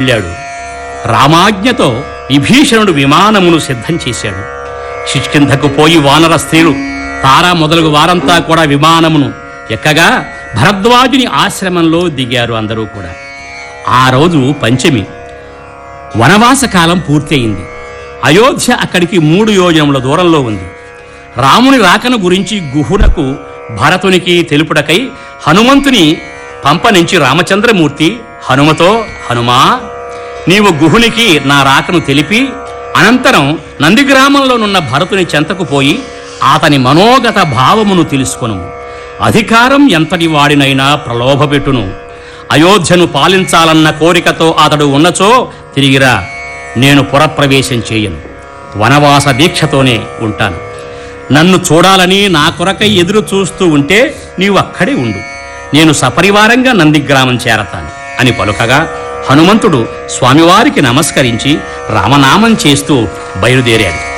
వెళ్ళాడు రామాజ్ఞతో విభీషణుడు విమానమును సిద్ధం చేశాడు శిష్కింధకు పోయి వానర స్త్రీలు తారా మొదలగు వారంతా కూడా విమానమును ఎక్కగా భరద్వాజుని ఆశ్రమంలో దిగారు అందరూ కూడా ఆ రోజు పంచమి వనవాస కాలం పూర్తయింది అయోధ్య అక్కడికి మూడు యోజనముల దూరంలో ఉంది రాముని రాకను గురించి గుహునకు భరతునికి తెలుపుటకై హనుమంతుని పంపనించి రామచంద్రమూర్తి హనుమతో హనుమా నీవు గుహునికి నా రాకను తెలిపి అనంతరం నందిగ్రామంలోనున్న భరతుని చెంతకు పోయి అతని మనోగత భావమును తెలుసుకొను అధికారం ఎంతటి వాడినైనా ప్రలోభపెట్టును అయోధ్యను పాలించాలన్న కోరికతో అతడు ఉన్నచో తిరిగిరా నేను పురప్రవేశం చేయను వనవాస దీక్షతోనే ఉంటాను నన్ను చూడాలని నా కొరకై ఎదురు చూస్తూ ఉంటే నీవు అక్కడే ఉండు నేను సపరివారంగా నందిగ్రామం చేరతాను అని పలుకగా హనుమంతుడు స్వామివారికి నమస్కరించి రామనామం చేస్తూ బయలుదేరాడు